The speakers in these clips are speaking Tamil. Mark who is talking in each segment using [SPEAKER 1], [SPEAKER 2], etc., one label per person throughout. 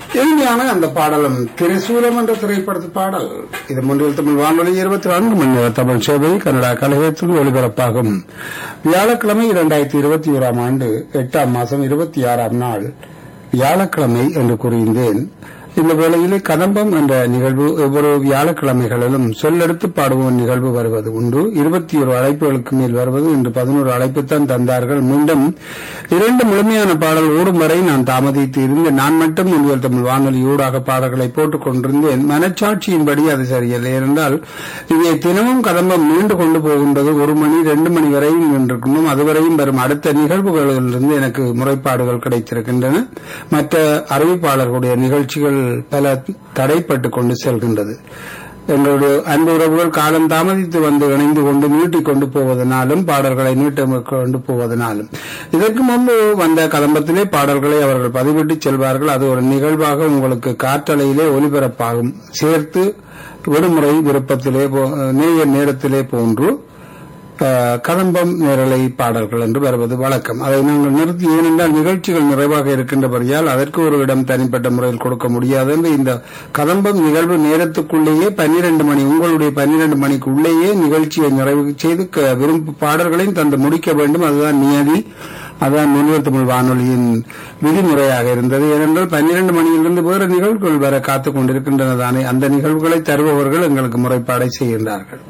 [SPEAKER 1] இனிமையான அந்த பாடலும் திரிசூலம் என்ற திரைப்படத்து பாடல் இது முன்னில் தமிழ் வானொலி இருபத்தி நான்கு மணி நேர தமிழ் சேவை கனடா கழகத்தில் ஒளிபரப்பாகும் வியாழக்கிழமை இரண்டாயிரத்தி இருபத்தி ஓராம் ஆண்டு எட்டாம் மாதம் இருபத்தி ஆறாம் நாள் வியாழக்கிழமை என்று கூறியிருந்தேன் இந்த வேளையிலே கதம்பம் என்ற நிகழ்வு ஒவ்வொரு வியாழக்கிழமைகளிலும் சொல்லெடுத்து பாடுவோம் நிகழ்வு வருவது உண்டு இருபத்தி ஒரு அழைப்புகளுக்கு மேல் வருவது இன்று பதினோரு அழைப்புத்தான் தந்தார்கள் மீண்டும் இரண்டு முழுமையான பாடல் ஓடும் வரை நான் தாமதித்து இருந்து நான் மட்டும் உங்கள் தமிழ் வானொலி ஊடாக பாடல்களை போட்டுக் கொண்டிருந்தேன் மனச்சாட்சியின்படி அது சரியில்லை ஏனென்றால் இங்கே தினமும் கதம்பம் நீண்டு கொண்டு போகின்றது ஒரு மணி ரெண்டு மணி வரையும் நின்றிருக்கணும் அதுவரையும் வரும் அடுத்த நிகழ்வுகளிலிருந்து எனக்கு முறைப்பாடுகள் கிடைத்திருக்கின்றன மற்ற அறிவிப்பாளர்களுடைய நிகழ்ச்சிகள் பல தடைப்பட்டுக் கொண்டு செல்கின்றது எங்களுடைய அன்பு உறவுகள் காலம் தாமதித்து வந்து இணைந்து கொண்டு நீட்டிக் கொண்டு போவதனாலும் பாடல்களை நீட்ட கொண்டு போவதனாலும் இதற்கு முன்பு வந்த கதம்பத்திலே பாடல்களை அவர்கள் பதிவிட்டு செல்வார்கள் அது ஒரு நிகழ்வாக உங்களுக்கு காற்றலையிலே ஒலிபரப்பாகும் சேர்த்து விடுமுறை விருப்பத்திலே போ- நேய நேரத்திலே போன்று அஹ், கதம்பம் நேரலை பாடல்கள் என்று வருவது வழக்கம் அதை நாங்கள் நிறுத்தி ஏனென்றால் நிகழ்ச்சிகள் நிறைவாக இருக்கின்றபடியால் அதற்கு ஒரு இடம் தனிப்பட்ட முறையில் கொடுக்க முடியாது என்று இந்த கதம்பம் நிகழ்வு நேரத்துக்குள்ளேயே பன்னிரண்டு மணி உங்களுடைய பன்னிரண்டு மணிக்கு உள்ளேயே நிகழ்ச்சியை நிறைவு செய்து க- விரும்பு பாடல்களையும் தந்து முடிக்க வேண்டும் அதுதான் நியதி அதான் முன்னில் தமிழ் வானொலியின் விதிமுறையாக இருந்தது ஏனென்றால் பன்னிரண்டு மணியிலிருந்து வேறு நிகழ்வுகள் வர காத்துக் கொண்டிருக்கின்றன தானே அந்த நிகழ்வுகளை தருபவர்கள் எங்களுக்கு முறைப்பாடை செய்கின்றார்கள்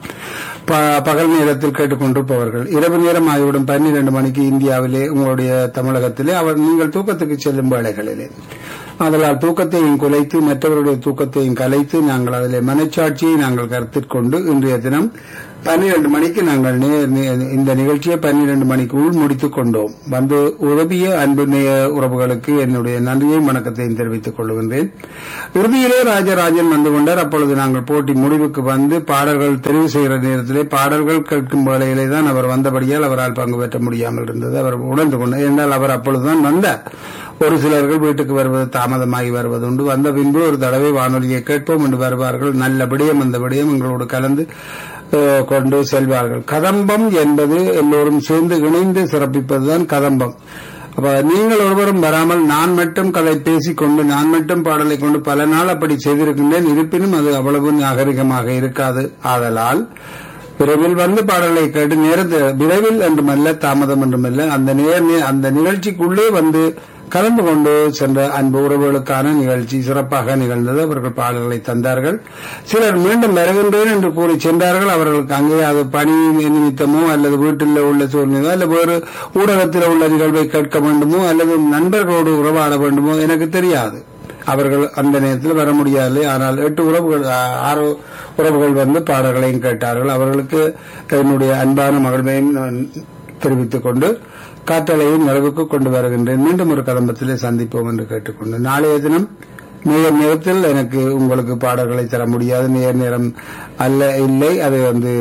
[SPEAKER 1] ப- பகல் நேரத்தில் கேட்டுக்கொண்டிருப்பவர்கள் இரவு நேரம் ஆகிவிடும் பன்னிரண்டு மணிக்கு இந்தியாவிலே உங்களுடைய தமிழகத்திலே அவர் நீங்கள் தூக்கத்துக்கு செல்லும் வேளைகளிலே அதனால் தூக்கத்தையும் குலைத்து மற்றவருடைய தூக்கத்தையும் கலைத்து நாங்கள் அதிலே மனச்சாட்சியை நாங்கள் கருத்தில் கொண்டு இன்றைய தினம் பன்னிரண்டு மணிக்கு நாங்கள் நே- நே- இந்த நிகழ்ச்சியை பன்னிரண்டு மணிக்கு உள் முடித்துக் கொண்டோம் வந்து உதவிய அன்பு நேய உறவுகளுக்கு என்னுடைய நன்றியையும் வணக்கத்தையும் தெரிவித்துக் கொள்கின்றேன் இறுதியிலே ராஜராஜன் வந்து கொண்டார் அப்பொழுது நாங்கள் போட்டி முடிவுக்கு வந்து பாடல்கள் தெரிவு செய்கிற நேரத்திலே பாடல்கள் கேட்கும் வேளையிலே தான் அவர் வந்தபடியால் அவரால் பங்கு பெற்ற முடியாமல் இருந்தது அவர் உணர்ந்து கொண்டார் என்றால் அவர் அப்பொழுதுதான் வந்தார் ஒரு சிலர்கள் வீட்டுக்கு வருவது தாமதமாகி வருவது உண்டு வந்த பின்பு ஒரு தடவை வானொலியை கேட்போம் என்று வருவார்கள் நல்ல விடயம் அந்த விடயம் எங்களோடு கலந்து அஹ், கொண்டு செல்வார்கள் கதம்பம் என்பது எல்லோரும் சேர்ந்து இணைந்து சிறப்பிப்பதுதான் கதம்பம் அப்ப நீங்கள் ஒருவரும் வராமல் நான் மட்டும் கதை பேசிக்கொண்டு நான் மட்டும் பாடலை கொண்டு பல நாள் அப்படி செய்திருக்கின்றேன் இருப்பினும் அது அவ்வளவு நாகரிகமாக இருக்காது ஆதலால் விரைவில் வந்து பாடலை கேட்டு நேரத்து விரைவில் என்றுமல்ல தாமதம் என்றுமல்ல அந்த நேர் அந்த நிகழ்ச்சிக்குள்ளே வந்து கலந்து கொண்டு சென்ற அன்பு உறவுகளுக்கான நிகழ்ச்சி சிறப்பாக நிகழ்ந்தது அவர்கள் பாடல்களை தந்தார்கள் சிலர் மீண்டும் வருகின்றேன் என்று கூறி சென்றார்கள் அவர்களுக்கு அங்கே அது பணி நிமித்தமோ அல்லது வீட்டில் உள்ள சூழ்நிலை அல்லது வேறு ஊடகத்தில் உள்ள நிகழ்வை கேட்க வேண்டுமோ அல்லது நண்பர்களோடு உறவாட வேண்டுமோ எனக்கு தெரியாது அவர்கள் அந்த நேரத்தில் வர முடியாது ஆனால் எட்டு உறவுகள் ஆ- ஆறு உறவுகள் வந்து பாடல்களையும் கேட்டார்கள் அவர்களுக்கு என்னுடைய அன்பான மகிழ்வையும் நான் தெரிவித்துக் கொண்டு காற்றலையும் நிறைவுக்கு கொண்டு வருகின்றேன் மீண்டும் ஒரு கதம்பத்திலே சந்திப்போம் என்று கேட்டுக்கொண்டு நாளைய தினம் நேர் நேரத்தில் எனக்கு உங்களுக்கு பாடல்களை தர முடியாது நேர் நேரம் அல்ல இல்லை அது வந்து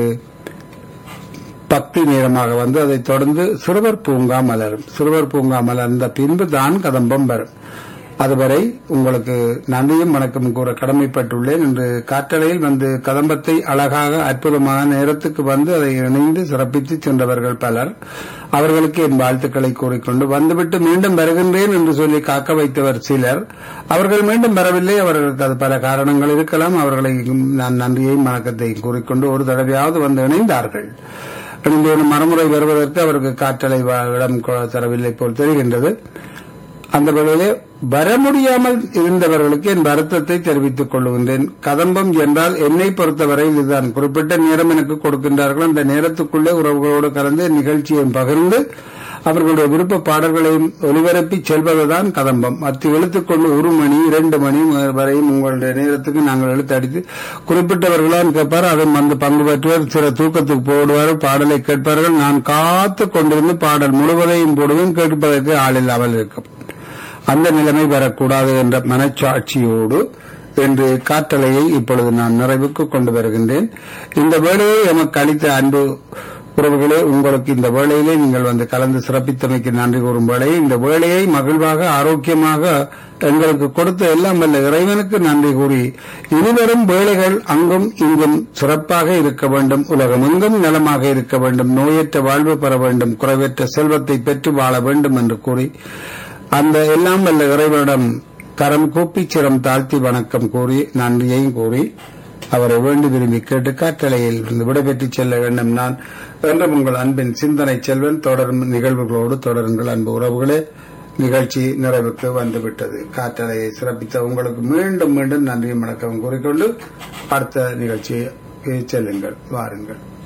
[SPEAKER 1] பக்தி நேரமாக வந்து அதைத் தொடர்ந்து சிறுவர் பூங்கா மலரும் சிறுவர் பூங்கா மலர்ந்த பின்பு தான் கதம்பம் வரும் அதுவரை உங்களுக்கு நன்றியும் வணக்கம் கூற கடமைப்பட்டுள்ளேன் என்று காற்றலையில் வந்து கதம்பத்தை அழகாக அற்புதமான நேரத்துக்கு வந்து அதை இணைந்து சிறப்பித்து சென்றவர்கள் பலர் அவர்களுக்கு என் வாழ்த்துக்களை கூறிக்கொண்டு வந்துவிட்டு மீண்டும் வருகின்றேன் என்று சொல்லி காக்க வைத்தவர் சிலர் அவர்கள் மீண்டும் வரவில்லை அவர்களுக்கு அது பல காரணங்கள் இருக்கலாம் அவர்களை நான் நன்றியையும் வணக்கத்தையும் கூறிக்கொண்டு ஒரு தடவையாவது வந்து இணைந்தார்கள் இணைந்து மறுமுறை வருவதற்கு அவருக்கு காற்றலை வ- இடம் கொ- தரவில்லை போல் தெரிகின்றது அந்த வேளையிலே வர முடியாமல் இருந்தவர்களுக்கு என் வருத்தத்தை தெரிவித்துக் கொள்கின்றேன் கதம்பம் என்றால் என்னை பொறுத்தவரை இதுதான் குறிப்பிட்ட நேரம் எனக்கு கொடுக்கின்றார்கள் அந்த நேரத்துக்குள்ளே உறவுகளோடு கலந்து நிகழ்ச்சியை பகிர்ந்து அவர்களுடைய விருப்ப பாடல்களையும் ஒலிபரப்பி செல்வதுதான் கதம்பம் மற்ற எழுத்துக்கொண்டு ஒரு மணி இரண்டு மணி வரையும் உங்களுடைய நேரத்துக்கு நாங்கள் எழுத்து அடித்து குறிப்பிட்டவர்களான் கேட்பார் அதை வந்து பங்கு பெற்றுவர் சில தூக்கத்துக்கு போடுவார் பாடலை கேட்பார்கள் நான் காத்து கொண்டிருந்து பாடல் முழுவதையும் போடுவேன் கேட்பதற்கு ஆள் இல்லாமல் இருக்கும் அந்த நிலைமை வரக்கூடாது என்ற மனச்சாட்சியோடு என்று காற்றலையை இப்பொழுது நான் நிறைவுக்கு கொண்டு வருகின்றேன் இந்த வேலையை எமக்கு அளித்த அன்பு உறவுகளே உங்களுக்கு இந்த வேளையிலே நீங்கள் வந்து கலந்து சிறப்பித்தமைக்கு நன்றி கூறும் வேளையை இந்த வேலையை மகிழ்வாக ஆரோக்கியமாக எங்களுக்கு கொடுத்த எல்லாம் வல்ல இறைவனுக்கு நன்றி கூறி இனிவரும் வேலைகள் அங்கும் இங்கும் சிறப்பாக இருக்க வேண்டும் உலகம் எங்கும் நலமாக இருக்க வேண்டும் நோயற்ற வாழ்வு பெற வேண்டும் குறைவற்ற செல்வத்தை பெற்று வாழ வேண்டும் என்று கூறி அந்த எல்லாம் வல்ல இறைவனிடம் கரம் கூப்பி சிரம் தாழ்த்தி வணக்கம் கூறி நன்றியையும் கூறி அவரை வேண்டி விரும்பி கேட்டு காற்றலையில் இருந்து விடைபெற்று செல்ல வேண்டும் நான் என்றும் உங்கள் அன்பின் சிந்தனை செல்வன் தொடரும் நிகழ்வுகளோடு தொடருங்கள் அன்பு உறவுகளே நிகழ்ச்சி நிறைவுக்கு வந்துவிட்டது காற்றலையை சிறப்பித்த உங்களுக்கு மீண்டும் மீண்டும் நன்றியும் வணக்கம் கூறிக்கொண்டு அடுத்த நிகழ்ச்சியை செல்லுங்கள் வாருங்கள்